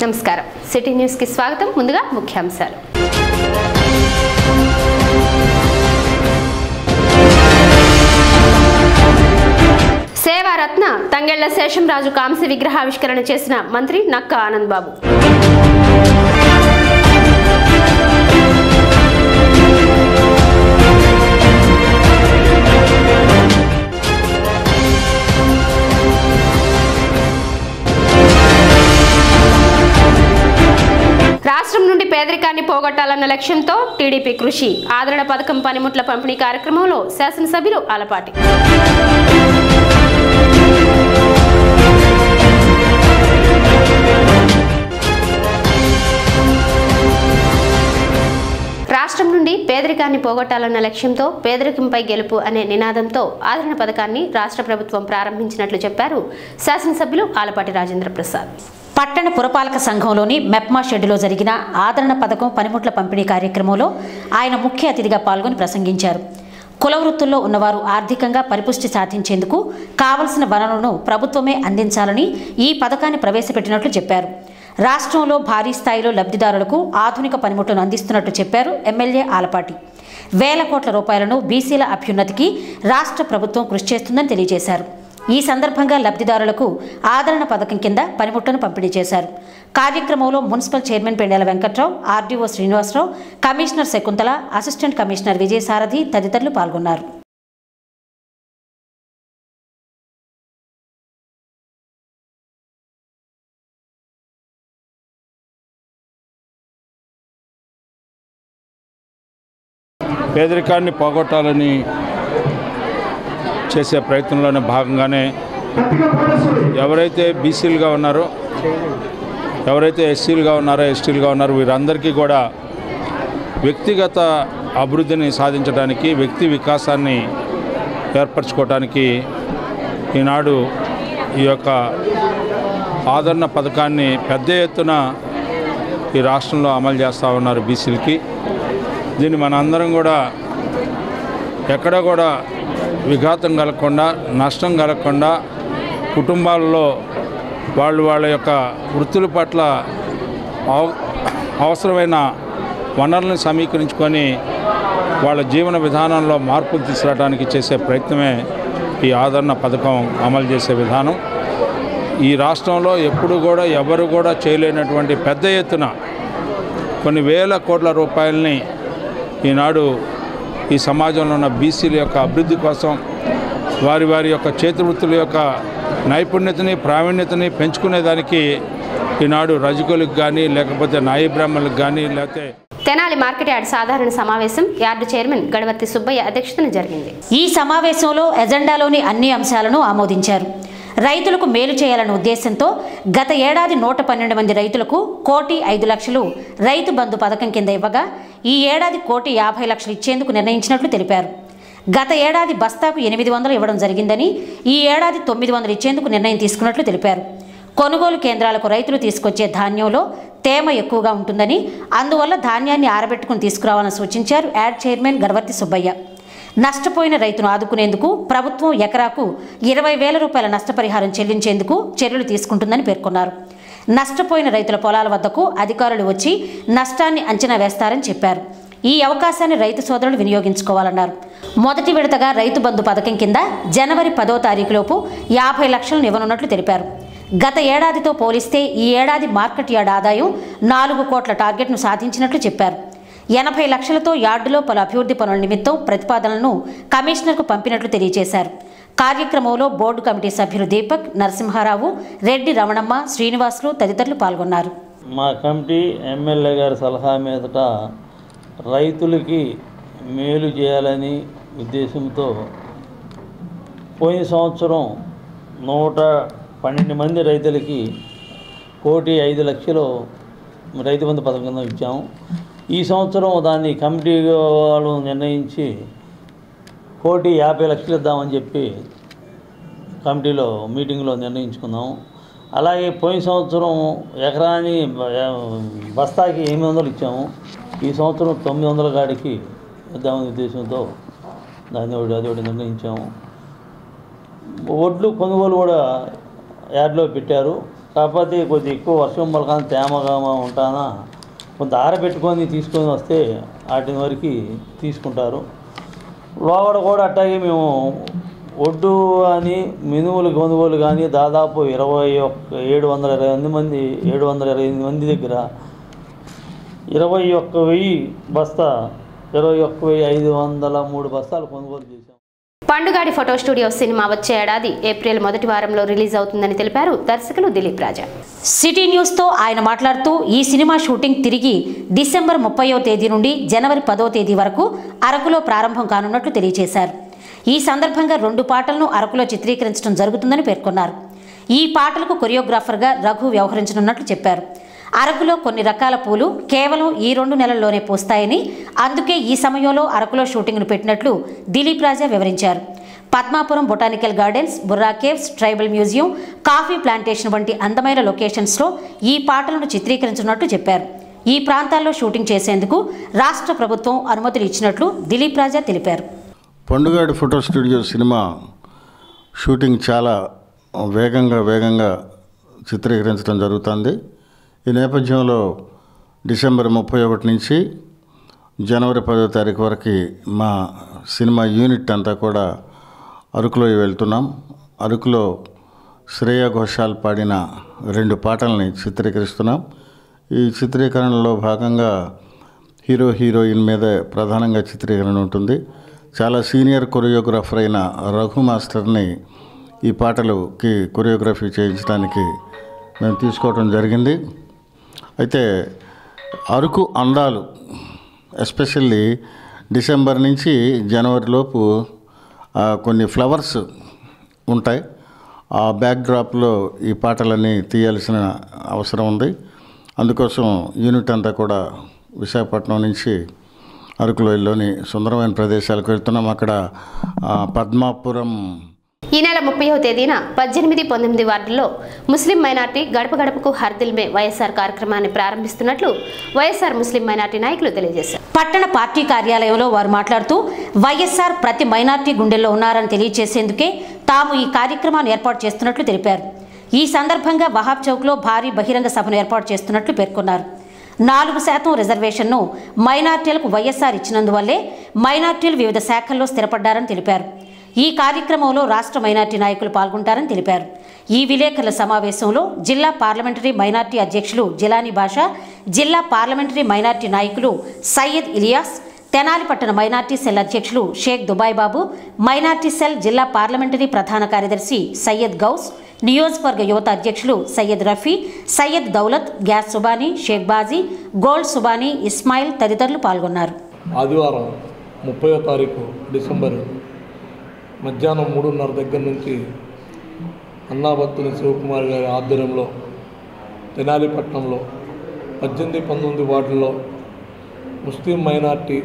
నమస్కారం city news కి స్వాగతం ముందుగా ముఖ్యాంశాలు సేవారత్న తంగెళ్ల శేషంరాజు కాంస్య విగ్రహావిష్కరణ చేసిన మంత్రి నక్క ఆనంద్ బాబు రాష్ట్రం నుండి పేదరికాన్ని పోగొట్టాలన్న లక్ష్యంతో టీడీపీ కృషి ఆదరణ పథకం పనిముట్ల పంపిణీ కార్యక్రమంలో శాసనసభ్యులు ఆలపాటి రాష్ట్రం నుండి పేదరికాన్ని పోగొట్టాలన్న లక్ష్యంతో పేదరికంపై గెలుపు అనే నినాదంతో ఆదరణ పథకాన్ని రాష్ట్ర ప్రభుత్వం ప్రారంభించినట్లు చెప్పారు శాసనసభ్యులు ఆలపాటి రాజేంద్ర ప్రసాద్ పట్టణ పురపాలక సంఘంలోని మెప్మా షెడ్డులో జరిగిన ఆదరణ పథకం పనిముట్ల పంపిణీ కార్యక్రమంలో ఆయన ముఖ్య అతిథిగా పాల్గొని ప్రసంగించారు కుల వృత్తుల్లో ఉన్నవారు ఆర్థికంగా పరిపుష్టి సాధించేందుకు కావలసిన వనరులను ప్రభుత్వమే అందించాలని ఈ పథకాన్ని ప్రవేశపెట్టినట్లు చెప్పారు రాష్ట్రంలో భారీ స్థాయిలో లబ్ధిదారులకు ఆధునిక పనిముట్లను అందిస్తున్నట్టు చెప్పారు ఎమ్మెల్యే ఆలపాటి వేల కోట్ల రూపాయలను బీసీల అభ్యున్నతికి రాష్ట్ర ప్రభుత్వం కృషి చేస్తుందని తెలియజేశారు ఈ సందర్భంగా లబ్ధిదారులకు ఆదరణ పథకం కింద పనిముట్లను పంపిణీ చేశారు కార్యక్రమంలో municipal chairman Pendela Venkatrao RDO Srinivasarao commissioner Shakuntala assistant commissioner Vijayasarathi తదితరులు పాల్గొన్నారు పేదరికాన్ని పోగొట్టాలని చేసే ప్రయత్నంలోనే భాగంగానే ఎవరైతే బీసీలుగా ఉన్నారో ఎవరైతే ఎస్సీలుగా ఉన్నారో ఎస్టీలుగా ఉన్నారో వీరందరికీ కూడా వ్యక్తిగత అభివృద్ధిని సాధించడానికి వ్యక్తి వికాసాన్ని ఏర్పరచుకోవడానికి ఈనాడు ఈ యొక్క ఆదరణ పథకాన్ని పెద్ద ఎత్తున ఈ రాష్ట్రంలో అమలు చేస్తూ ఉన్నారు బీసీలకి దీన్ని మన అందరం కూడా ఎక్కడ కూడా విఘాతం కలగకుండా నష్టం కలగకుండా కుటుంబాలలో వాళ్ళు వాళ్ళ యొక్క వృత్తుల పట్ల అవ- అవసరమైన వనరులను సమీకరించుకొని వాళ్ళ జీవన విధానంలో మార్పులు తీసుకురావడానికి చేసే ప్రయత్నమే ఈ ఆదరణ పథకం అమలు చేసే విధానం ఈ రాష్ట్రంలో ఎప్పుడు కూడా ఎవరు కూడా చేయలేనటువంటి పెద్ద ఎత్తున కొన్ని వేల కోట్ల రూపాయలని ఈనాడు ఈ సమాజంలో ఉన్న బీసీల యొక్క అభివృద్ధి కోసం వారి వారి యొక్క చేతివృత్తుల యొక్క నైపుణ్యతని ప్రావీణ్యతని పెంచుకునేదానికి ఈనాడు రజకులకు కానీ లేకపోతే నాయి బ్రాహ్మణులకు కానీ లేకపోతే తెనాలి మార్కెట్ యార్డ్ సాధారణ సమావేశం యార్డు చైర్మన్ గడవర్తి సుబ్బయ్య అధ్యక్షతన జరిగింది ఈ సమావేశంలో ఎజెండాలోని అన్ని అంశాలను ఆమోదించారు రైతులకు మేలు చేయాలన్న ఉద్దేశంతో గత ఏడాది నూట పన్నెండు మంది రైతులకు కోటి ఐదు లక్షలు రైతు బంధు పథకం కింద ఇవ్వగా ఈ ఏడాది కోటి యాభై లక్షలు ఇచ్చేందుకు నిర్ణయించినట్లు తెలిపారు గత ఏడాది బస్తాకు ఎనిమిది వందలు ఇవ్వడం జరిగిందని ఈ ఏడాది తొమ్మిది వందలు ఇచ్చేందుకు నిర్ణయం తీసుకున్నట్లు తెలిపారు కొనుగోలు కేంద్రాలకు రైతులు తీసుకొచ్చే ధాన్యంలో తేమ ఎక్కువగా ఉంటుందని అందువల్ల ధాన్యాన్ని ఆరబెట్టుకుని తీసుకురావాలని సూచించారు యాడ్ చైర్మన్ గడవర్తి సుబ్బయ్య నష్టపోయిన రైతును ఆదుకునేందుకు ప్రభుత్వం ఎకరాకు ఇరవై వేల రూపాయల నష్టపరిహారం చెల్లించేందుకు చర్యలు తీసుకుంటుందని పేర్కొన్నారు నష్టపోయిన రైతుల పొలాల వద్దకు అధికారులు వచ్చి నష్టాన్ని అంచనా వేస్తారని చెప్పారు ఈ అవకాశాన్ని రైతు సోదరులు వినియోగించుకోవాలన్నారు మొదటి విడతగా రైతు బంధు పథకం కింద జనవరి పదో తారీఖులోపు యాభై లక్షలను ఇవ్వనున్నట్లు తెలిపారు గత ఏడాదితో పోలిస్తే ఈ ఏడాది మార్కెట్ యార్డ్ ఆదాయం నాలుగు కోట్ల టార్గెట్ను సాధించినట్లు చెప్పారు ఎనభై లక్షలతో యార్డులో పలు అభివృద్ధి పనుల నిమిత్తం ప్రతిపాదనలను కమిషనర్కు పంపినట్లు తెలియజేశారు కార్యక్రమంలో బోర్డు కమిటీ సభ్యులు దీపక్ నరసింహారావు రెడ్డి రమణమ్మ శ్రీనివాసులు తదితరులు పాల్గొన్నారు మా కమిటీ ఎమ్మెల్యే గారి సలహా మీదట రైతులకి మేలు చేయాలని ఉద్దేశంతో పోయిన సంవత్సరం నూట పన్నెండు మంది రైతులకి కోటి ఐదు లక్షలు రైతు బంధు పథకం కింద ఇచ్చాము ఈ సంవత్సరం దాన్ని కమిటీ వాళ్ళు నిర్ణయించి కోటి యాభై లక్షలు ఇద్దామని చెప్పి కమిటీలో మీటింగ్లో నిర్ణయించుకున్నాం అలాగే పోయిన సంవత్సరం ఎకరాని బస్తాకి ఎనిమిది వందలు ఇచ్చాము ఈ సంవత్సరం తొమ్మిది వందల కాడికి ఇద్దామనే ఉద్దేశంతో దాన్ని ఒకటి అది ఒకటి నిర్ణయించాము ఒడ్లు కొనుగోలు కూడా యాడ్లో పెట్టారు కాకపోతే కొద్ది ఎక్కువ వర్షం పలకాన తేమగా ఉంటానా కొంత ఆరబెట్టుకొని తీసుకొని వస్తే వాటిని వరకు తీసుకుంటారు లోగడ కూడా అట్టాగే మేము ఒడ్డు అని మినుములు కొనుగోలు కానీ దాదాపు ఇరవై ఒక్క ఏడు వందల ఇరవై ఎనిమిది మంది ఏడు వందల ఇరవై ఎనిమిది మంది దగ్గర ఇరవై ఒక్క వెయ్యి బస్తా ఇరవై ఒక్క వెయ్యి ఐదు వందల మూడు బస్తాలు కొనుగోలు చేశాం పండుగాడి ఫోటో స్టూడియో సినిమా వచ్చే ఏడాది ఏప్రిల్ మొదటి వారంలో రిలీజ్ అవుతుందని తెలిపారు దర్శకులు దిలీప్ రాజా సిటీ న్యూస్తో ఆయన మాట్లాడుతూ ఈ సినిమా షూటింగ్ తిరిగి డిసెంబర్ ముప్పయో తేదీ నుండి జనవరి పదో తేదీ వరకు అరకులో ప్రారంభం కానున్నట్లు తెలియజేశారు ఈ సందర్భంగా రెండు పాటలను అరకులో చిత్రీకరించడం జరుగుతుందని పేర్కొన్నారు ఈ పాటలకు కొరియోగ్రాఫర్గా రఘు వ్యవహరించనున్నట్లు చెప్పారు అరకులో కొన్ని రకాల పూలు కేవలం ఈ రెండు నెలల్లోనే పూస్తాయని అందుకే ఈ సమయంలో అరకులో షూటింగ్ను పెట్టినట్లు దిలీప్ రాజా వివరించారు Padmapuram botanical gardens Borra caves tribal museum coffee plantation వంటి అందమైన లొకేషన్స్లో ఈ పాటలను చిత్రీకరించినట్టు చెప్పారు ఈ ప్రాంతాల్లో షూటింగ్ చేసేందుకు రాష్ట్ర ప్రభుత్వం అనుమతులు ఇచ్చినట్లు దిలీప్ రాజా తెలిపారు Pandugadi photo studio cinema shooting చాలా వేగంగా వేగంగా చిత్రీకరించడం జరుగుతుంది ఈ నేపథ్యంలో డిసెంబర్ ముప్పై ఒకటి నుంచి జనవరి పదో తారీఖు వరకు మా సినిమా యూనిట్ అంతా కూడా అరకులో వెళ్తున్నాం అరకులో శ్రేయ ఘోషాల్ పాడిన రెండు పాటల్ని చిత్రీకరిస్తున్నాం ఈ చిత్రీకరణలో భాగంగా హీరో హీరోయిన్ మీద ప్రధానంగా చిత్రీకరణ ఉంటుంది చాలా సీనియర్ కొరియోగ్రాఫర్ అయిన రఘు మాస్టర్ని ఈ పాటలుకి కొరియోగ్రఫీ చేయించడానికి మేము తీసుకోవడం జరిగింది అయితే అరకు అందాలు ఎస్పెషల్లీ డిసెంబర్ నుంచి జనవరి లోపు ఆ, కొన్ని ఫ్లవర్స్ ఉంటాయి ఆ బ్యాక్డ్రాప్లో ఈ పాటలన్నీ తీయాల్సిన అవసరం ఉంది అందుకోసం యూనిట్ అంతా కూడా విశాఖపట్నం నుంచి అరకులోయలోని సుందరమైన ప్రదేశాలకు వెళ్తున్నాం అక్కడ ఆ, పద్మాపురం ఈ నెల ముప్పైవ తేదీన పద్దెనిమిది పంతొమ్మిది వార్డుల్లో ముస్లిం మైనార్టీ గడప గడపకు హర్దిల్ మే వైఎస్ఆర్ కార్యక్రమాన్ని ప్రారంభిస్తున్నట్లు వైఎస్ఆర్ ముస్లిం మైనార్టీ నాయకులు తెలియజేశారు పట్టణ పార్టీ కార్యాలయంలో వారు మాట్లాడుతూ వైఎస్ఆర్ ప్రతి మైనార్టీ గుండెల్లో ఉన్నారని తెలియజేసేందుకే తాము ఈ కార్యక్రమాన్ని ఏర్పాటు చేస్తున్నట్లు తెలిపారు ఈ సందర్భంగా వహాబ్ చౌక్లో భారీ బహిరంగ సభను ఏర్పాటు చేస్తున్నట్లు పేర్కొన్నారు నాలుగు శాతం రిజర్వేషన్ను మైనార్టీలకు వైఎస్ఆర్ ఇచ్చినందువల్లే మైనార్టీలు వివిధ శాఖల్లో స్థిరపడ్డారని తెలిపారు ఈ కార్యక్రమంలో రాష్ట్ర మైనార్టీ నాయకులు పాల్గొంటారని తెలిపారు ఈ విలేకరుల సమావేశంలో జిల్లా పార్లమెంటరీ మైనార్టీ అధ్యక్షులు జిలానీ బాషా జిల్లా పార్లమెంటరీ మైనార్టీ నాయకులు సయ్యద్ ఇలియాస్ తెనాలి పట్టణ మైనార్టీ సెల్ అధ్యక్షులు షేక్ దుబాయ్ బాబు మైనార్టీ సెల్ జిల్లా పార్లమెంటరీ ప్రధాన కార్యదర్శి సయ్యద్ గౌస్ నియోజకవర్గ యువత అధ్యక్షులు సయ్యద్ రఫీ సయ్యద్ దౌలత్ గ్యాస్ సుబానీ షేక్ బాజీ గోల్డ్ సుబానీ ఇస్మాయిల్ తదితరులు పాల్గొన్నారు ఆదివారం ముప్పయో తారీఖు డిసెంబర్ మధ్యాహ్నం మూడున్నర దగ్గర నుంచి అన్నాభక్తుని శివకుమార్ గారి ఆధ్వర్యంలో తెనాలిపట్నంలో పద్దెనిమిది పంతొమ్మిది వార్డుల్లో ముస్లిం మైనార్టీ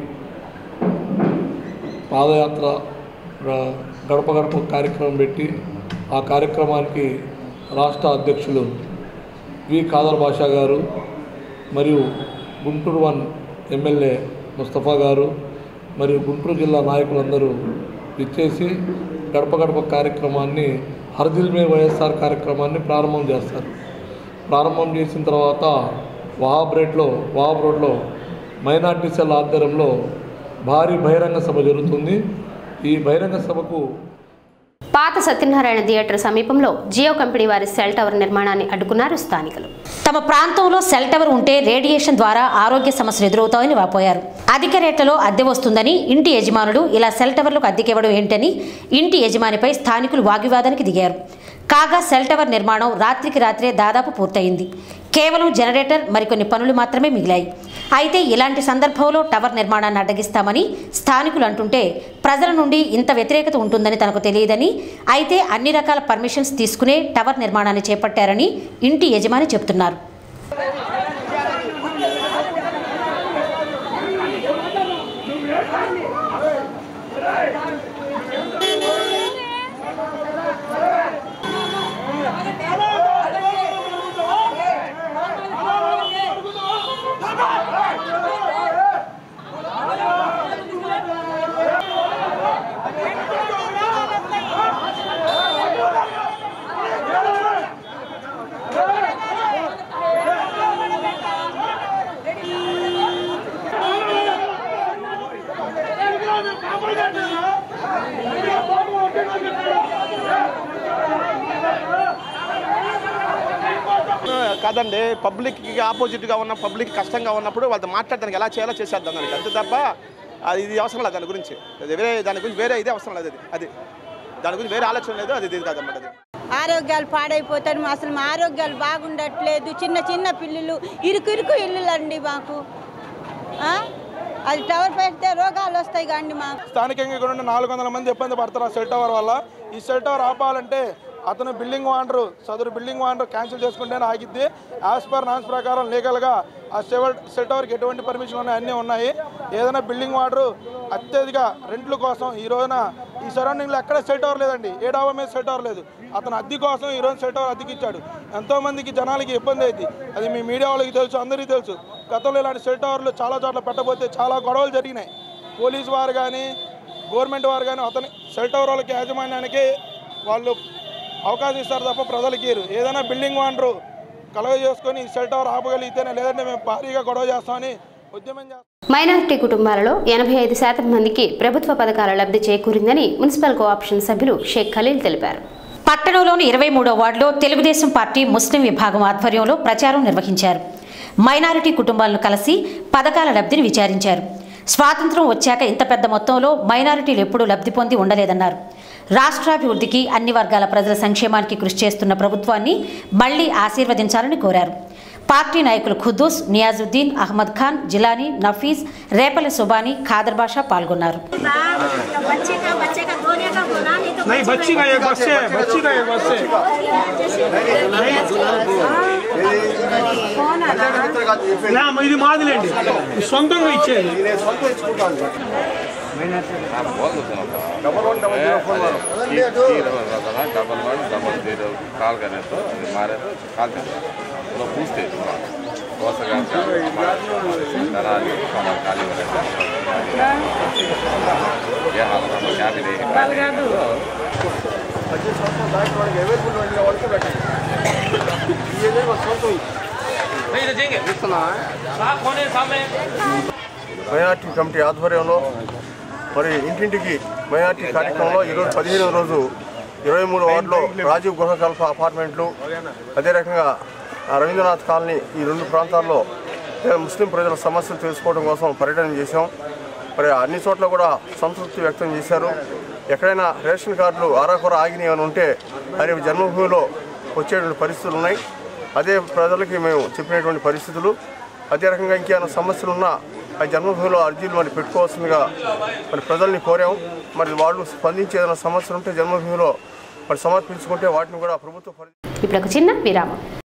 పాదయాత్ర గ- గడప గడప కార్యక్రమం పెట్టి ఆ కార్యక్రమానికి రాష్ట్ర అధ్యక్షులు వి కాదర్ బాషా గారు మరియు గుంటూరు వన్ ఎమ్మెల్యే ముస్తఫా గారు మరియు గుంటూరు జిల్లా నాయకులందరూ ఇచ్చేసి గడప గడప కార్యక్రమాన్ని హర్దిల్ మే వైఎస్ఆర్ కార్యక్రమాన్ని ప్రారంభం చేస్తారు ప్రారంభం చేసిన తర్వాత వహాబ్ రేట్లో వహాబ్ రోడ్లో మైనార్టీ సెల్ ఆధ్వర్యంలో భారీ బహిరంగ సభ జరుగుతుంది ఈ బహిరంగ సభకు పాత సత్యనారాయణ థియేటర్ సమీపంలో జియో కంపెనీ వారి సెల్ టవర్ నిర్మాణాన్ని అడ్డుకున్నారు స్థానికులు తమ ప్రాంతంలో సెల్ టవర్ ఉంటే రేడియేషన్ ద్వారా ఆరోగ్య సమస్యలు ఎదురవుతాయని వాపోయారు అధిక రేట్లలో అద్దె వస్తుందని ఇంటి యజమానులు ఇలా సెల్ టవర్లకు అద్దెకివ్వడం ఏంటని ఇంటి యజమానిపై స్థానికులు వాగ్వివాదానికి దిగారు కాగా సెల్ టవర్ నిర్మాణం రాత్రికి రాత్రే దాదాపు పూర్తయింది కేవలం జనరేటర్ మరికొన్ని పనులు మాత్రమే మిగిలాయి అయితే ఇలాంటి సందర్భంలో టవర్ నిర్మాణాన్ని అడ్డగిస్తామని స్థానికులు అంటుంటే ప్రజల నుండి ఇంత వ్యతిరేకత ఉంటుందని తనకు తెలియదని అయితే అన్ని రకాల పర్మిషన్స్ తీసుకునే టవర్ నిర్మాణాన్ని చేపట్టారని ఇంటి యజమాని చెబుతున్నారు Hey! కాదండి పబ్లిక్కి ఆపోజిట్గా ఉన్న పబ్లిక్ కష్టంగా ఉన్నప్పుడు వాళ్ళతో మాట్లాడడానికి ఎలా చేయాలో చేసేద్దాం దానికి అంతే తప్ప అది ఇది అవసరం లేదు దాని గురించి అది వేరే దాని గురించి వేరే ఇదే అవసరం లేదు అది అది దాని గురించి వేరే ఆలోచన లేదు అది ఇది కాదన్నమాట అది ఆరోగ్యాలు పాడైపోతాయి మా అసలు మా ఆరోగ్యాలు బాగుండట్లేదు చిన్న చిన్న పిల్లులు ఇరుకు ఇరుకు ఇల్లులు అండి మాకు ఆ? అది టవర్ పెడితే రోగాలు వస్తాయి కండి మాకు స్థానికంగా ఇక్కడ ఉన్న నాలుగు వందల మంది ఇబ్బంది పడతారు ఆ సెల్ టవర్ వల్ల ఈ సెల్ టవర్ ఆపాలంటే అతను బిల్డింగ్ వాండరు సదరు బిల్డింగ్ వాండర్ క్యాన్సిల్ చేసుకుంటేనే ఆగిద్ది యాజ్ పర్ నాన్స్ ప్రకారం లీగల్గా ఆ సెవెల్ సెల్ టవర్కి ఎటువంటి పర్మిషన్ ఉన్నాయి అన్నీ ఉన్నాయి ఏదైనా బిల్డింగ్ వాండరు అత్యధిక రెంట్ల కోసం ఈ రోజున ఈ సరౌండింగ్లో ఎక్కడ సెల్ టవర్ లేదండి ఏ డాబా మీద సెల్ టవర్ లేదు అతను అద్దె కోసం ఈ రోజు సెల్ టవర్ అద్దెకి ఇచ్చాడు ఎంతోమందికి జనాలకి ఇబ్బంది అయింది అది మీ మీడియా వాళ్ళకి తెలుసు అందరికీ తెలుసు గతంలో ఇలాంటి సెల్ టవర్లు చాలా చోట్ల పెట్టబోతే చాలా గొడవలు జరిగినాయి పోలీసు వారు కానీ గవర్నమెంట్ వారు కానీ అతని సెల్ టవర్ వాళ్ళకి యాజమాన్యానికి వాళ్ళు అవకాశం ఇస్తారు తప్ప ప్రజలకి ఇయ్యరు ఏదైనా బిల్డింగ్ వాండరు కలగ చేసుకొని ఈ సెల్ టవర్ ఆపగలిగితేనే లేదంటే మేము భారీగా గొడవ చేస్తామని ఉద్యమం చేస్తాం మైనారిటీ కుటుంబాలలో ఎనభై ఐదు శాతం మందికి ప్రభుత్వ పథకాల లబ్ధి చేకూరిందని మున్సిపల్ కోఆప్షన్ సభ్యులు షేక్ ఖలీల్ తెలిపారు పట్టణంలోని ఇరవై మూడో వార్డులో తెలుగుదేశం పార్టీ ముస్లిం విభాగం ఆధ్వర్యంలో ప్రచారం నిర్వహించారు మైనారిటీ కుటుంబాలను కలిసి పథకాల లబ్ధిని విచారించారు స్వాతంత్రం వచ్చాక ఇంత పెద్ద మొత్తంలో మైనారిటీలు ఎప్పుడూ లబ్ధి పొంది ఉండలేదన్నారు రాష్ట్రాభివృద్ధికి అన్ని వర్గాల ప్రజల సంక్షేమానికి కృషి చేస్తున్న ప్రభుత్వాన్ని మళ్లీ ఆశీర్వదించాలని కోరారు పార్టీ నాయకులు ఖుద్దూస్ నియాజుద్దీన్ అహ్మద్ ఖాన్ జిలానీ నఫీజ్ రేపల్లి సుబానీ ఖాదర్ బాషా పాల్గొన్నారు नहीं बच्ची का एक बस है बच्ची का एक बस है నా ఇది మాదిలేండి సొంతంగా ఇచ్చేది double one double zero four one double one double zero call करने तो हमारे तो कॉल करते वो लोग पूछते कौन सा गाँव का हमारे दराज हमारे काली वाले ये हाल हम क्या भी देख पाए పద్దెనిమిది సంవత్సరాలు దాటి వాడికి అవైలబుల్ ఉండే వాడికి పెట్టండి ఇదే మా సొంతం మైనార్టీ కమిటీ ఆధ్వర్యంలో మరి ఇంటింటికి మైనార్టీ కార్యక్రమంలో ఈరోజు పదిహేనవ రోజు ఇరవై మూడు వార్డులో రాజీవ్ గృహకల్ప అపార్ట్మెంట్లు అదే రకంగా ఆ రవీంద్రనాథ్ కాలనీ ఈ రెండు ప్రాంతాల్లో ముస్లిం ప్రజల సమస్యలు తెలుసుకోవడం కోసం పర్యటన చేశాం మరి అన్ని చోట్ల కూడా సంతృప్తి వ్యక్తం చేశారు ఎక్కడైనా రేషన్ కార్డులు ఆరాకొర ఆగినాయి అని ఉంటే అది జన్మభూమిలో వచ్చేటువంటి పరిస్థితులు ఉన్నాయి అదే ప్రజలకి మేము చెప్పినటువంటి పరిస్థితులు అదే రకంగా ఇంకేమైనా సమస్యలు ఉన్నా ఆ జన్మభూమిలో అర్జీలు మరి పెట్టుకోవాల్సిందిగా మరి ప్రజల్ని కోరాం మరి వాళ్ళు స్పందించి ఏదైనా సమస్యలు ఉంటే జన్మభూమిలో మరి సమర్పించుకుంటే వాటిని కూడా ప్రభుత్వ పరిధి ఇప్పుడు ఒక చిన్న విరామం